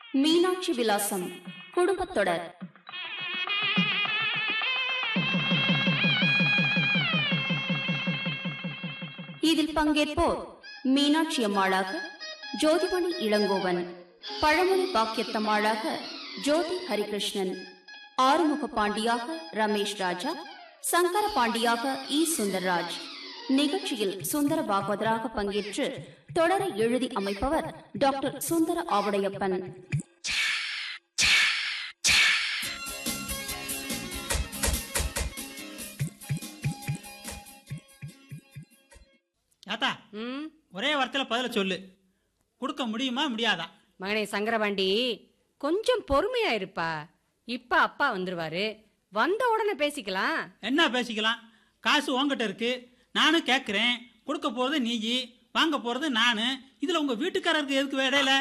மீனாட்சி விலாசம் குடும்பத் தொடர் இதில் பங்கேற்போர் மீனாட்சி அம்மாளாக ஜோதிமணி இளங்கோவன் பழமொழி பாக்கியத்தம்மாளாக ஜோதி ஹரிகிருஷ்ணன் ஆறுமுக பாண்டியாக ரமேஷ் ராஜா சங்கர பாண்டியாக இ சுந்தர்ராஜ் நிகழ்ச்சியில் சுந்தர பாகவதராக பங்கேற்று தொடரை எழுதி அமைப்பவர் டாக்டர் சுந்தர ஆவுடையப்பன் ஆத்தா ம் ஒரே வார்த்தையில பதில சொல்லு கொடுக்க முடியுமா முடியாதா மகனே சங்கரபாண்டி கொஞ்சம் பொறுமையா இருப்பா இப்ப அப்பா வந்துருவாரு வந்த உடனே பேசிக்கலாம் என்ன பேசிக்கலாம் காசு உங்ககிட்ட இருக்கு நானும் கேட்குறேன் கொடுக்க போறது நீ வாங்க போறது நானு இதுல உங்க வீட்டுக்காரருக்கு எதுக்கு இடையில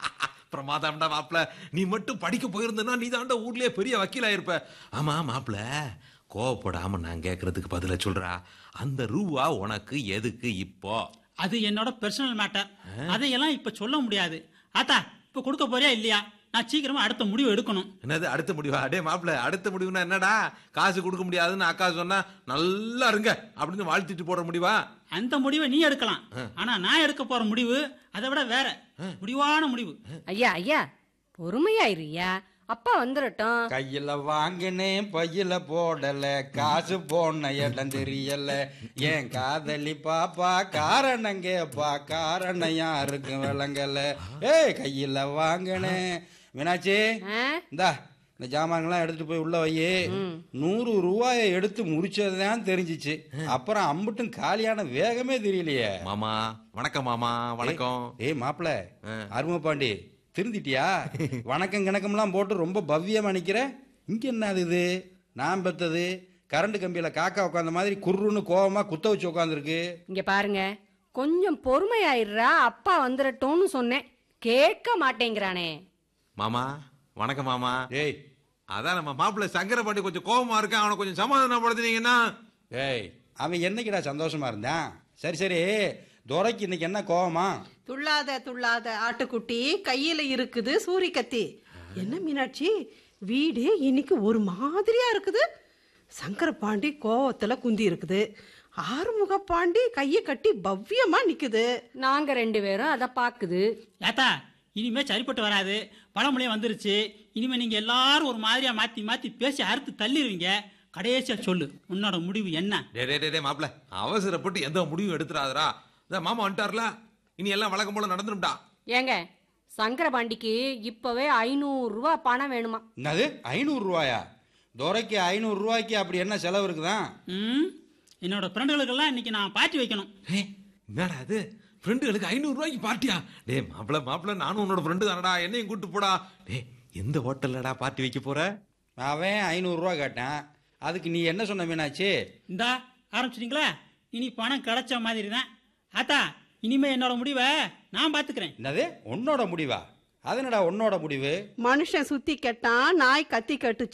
பிரமாதம்டா மாப்பிள நீ மட்டும் படிக்க போயிருந்தனா நீ தாண்டா ஊர்லயே பெரிய வக்கீலா இருப்ப ஆமா மாப்பிள கோவப்படாம நான் கேக்குறதுக்கு பதில சொல்றா அந்த ரூபா உனக்கு எதுக்கு இப்போ அது என்னோட பர்சனல் மேட்டர் அதையெல்லாம் இப்ப சொல்ல முடியாது ஆத்தா இப்ப கொடுக்க போறியா இல்லையா நான் சீக்கிரமா அடுத்த முடிவு எடுக்கணும் என்னது அடுத்த முடிவா அடே மாப்பிள அடுத்த முடிவுனா என்னடா காசு கொடுக்க முடியாதுன்னு அக்கா சொன்னா நல்லா இருங்க அப்படின்னு வாழ்த்திட்டு போற முடிவா அந்த முடிவை நீ எடுக்கலாம் ஆனா நான் எடுக்க போற முடிவு அதை விட வேற முடிவான முடிவு ஐயா ஐயா பொறுமையா இருயா அப்பா வந்துடட்டும் கையில வாங்கினேன் பையில போடல காசு போன இடம் தெரியல ஏன் காதலி பாப்பா காரணம் கேப்பா காரணம் யாருக்கு விளங்கல ஏய் கையில வாங்கினேன் மீனாட்சி ஆ? இந்தா இந்த ஜாமான்கள்லாம் எடுத்துட்டு போய் உள்ள வையே நூறு ரூபாயை எடுத்து முடிச்சதுதான் தெரிஞ்சிச்சு அப்புறம் அம்புட்டும் காலியான வேகமே தெரியலையே மாமா வணக்கம் மாமா வணக்கம் ஏய் மாப்பிள அருமை பாண்டி திருந்திட்டியா வணக்கம் கிணக்கம்லாம் போட்டு ரொம்ப பவ்யமா நிக்கிற இங்க என்ன அது இது நான் பெத்தது கரண்ட் கம்பியில காக்கா உட்காந்த மாதிரி குர்ருன்னு கோவமா குத்த வச்சு உட்காந்துருக்கு இங்க பாருங்க கொஞ்சம் பொறுமையாயிடுறா அப்பா வந்துடட்டும்னு சொன்னேன் கேட்க மாட்டேங்கிறானே மாமா வணக்கம் மாமா ஏய் அதான் நம்ம மாப்பிள்ளை சங்கர பாண்டி கொஞ்சம் கோவமா இருக்கான் அவனை கொஞ்சம் சமாதானப்படுத்தினீங்கன்னா ஏய் அவன் என்னைக்குடா சந்தோஷமா இருந்தான் சரி சரி துரைக்கு இன்னைக்கு என்ன கோவமா துள்ளாத துள்ளாத ஆட்டுக்குட்டி கையில இருக்குது சூரி கத்தி என்ன மீனாட்சி வீடு இன்னைக்கு ஒரு மாதிரியா இருக்குது சங்கர பாண்டி கோவத்துல குந்தி இருக்குது ஆறுமுக பாண்டி கையை கட்டி பவ்யமா நிக்குது நாங்க ரெண்டு பேரும் அதை பாக்குது ஏத்தா இனிமே சரிப்பட்டு வராது பழமொழியே வந்துருச்சு இனிமே நீங்க எல்லாரும் ஒரு மாதிரியா மாத்தி மாத்தி பேசி அறுத்து தள்ளிடுவீங்க கடைசியா சொல்லு உன்னோட முடிவு என்ன டே டே டே, டே மாப்பிள்ள அவசரப்பட்டு எந்த முடிவும் எடுத்துறாதடா இந்த மாமா வந்துட்டார்ல இனி எல்லாம் வழக்கம் போல நடந்துரும்டா ஏங்க சங்கரபாண்டிக்கு இப்பவே ஐநூறு ரூபாய் பணம் வேணுமா என்னது ஐநூறு ரூபாயா துரைக்கு ஐநூறு ரூபாய்க்கு அப்படி என்ன செலவு இருக்குதான் ம் என்னோட ஃப்ரெண்டுகளுக்கெல்லாம் இன்னைக்கு நான் பார்ட்டி வைக்கணும் ஏ என்னடா அது ஃப்ரெண்டுகளுக்கு ஐநூறு ரூபாய்க்கு பார்ட்டியா டே மாப்பிள்ள மாப்பிள்ள நானும் உன்னோட ஃப்ரெண்டு தானடா என்னையும் கூட்டு போடா டே எந்த ஹோட்டல்லடா பார்ட்டி வைக்க போற அவன் ஐநூறு ரூபா கேட்டான் அதுக்கு நீ என்ன சொன்ன மீனாட்சி இந்தா ஆரம்பிச்சிட்டீங்களா இனி பணம் கிடைச்ச மாதிரி தான் ஆத்தா இனிமே என்னோட முடிவை நான் பாத்துக்கிறேன் என்னது உன்னோட முடிவா அது என்னடா உன்னோட முடிவு மனுஷன் சுத்தி கெட்டான் நாய் கத்தி கட்டுச்சு